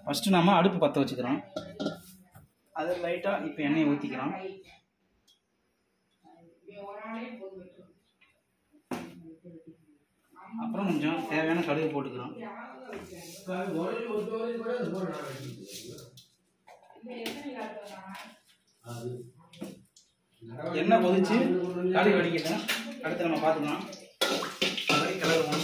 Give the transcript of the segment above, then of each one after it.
First நம்ம அடுப்பு பற்ற வச்சுக்கிறோம் அது லைட்டாக இப்போ எண்ணெயை ஊற்றிக்கிறோம் அப்புறம் கொஞ்சம் தேவையான கடுகு போட்டுக்கிறோம் எண்ணெய் கொதிச்சு கடுகு வெடிக்கட்டும் அடுத்து நம்ம பார்த்துக்கலாம் அது வரைக்கும் கிளறுவோம்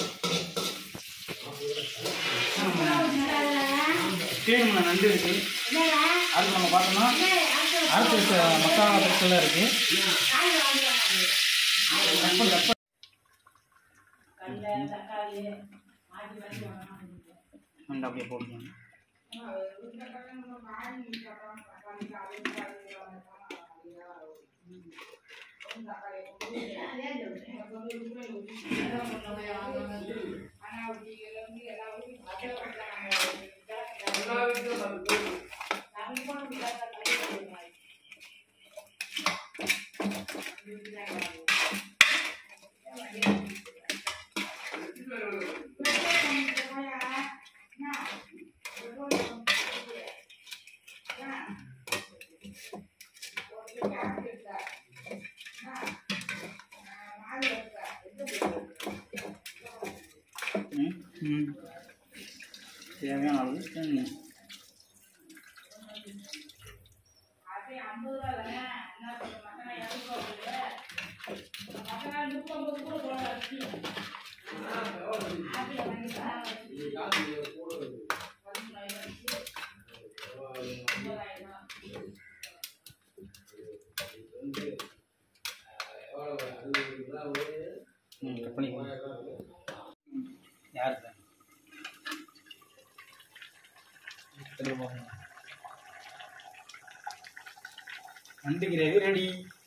ஸ்டேடியம்ல நண்டு இருக்கு அடுத்து நம்ம பார்த்தோம்னா அடுத்து ச- மசாலா பொருட்கள்லாம் இருக்கு கட் பண்ணு, கட் பண்ணு. நண்டு அப்படியே போட்டுக்கணும் ம், ம். தேவையான அளவு தண்ணி ம் கட் பண்ணிக்கலாம் ம், யாருக்கு நண்டு கிரேவி ரெடி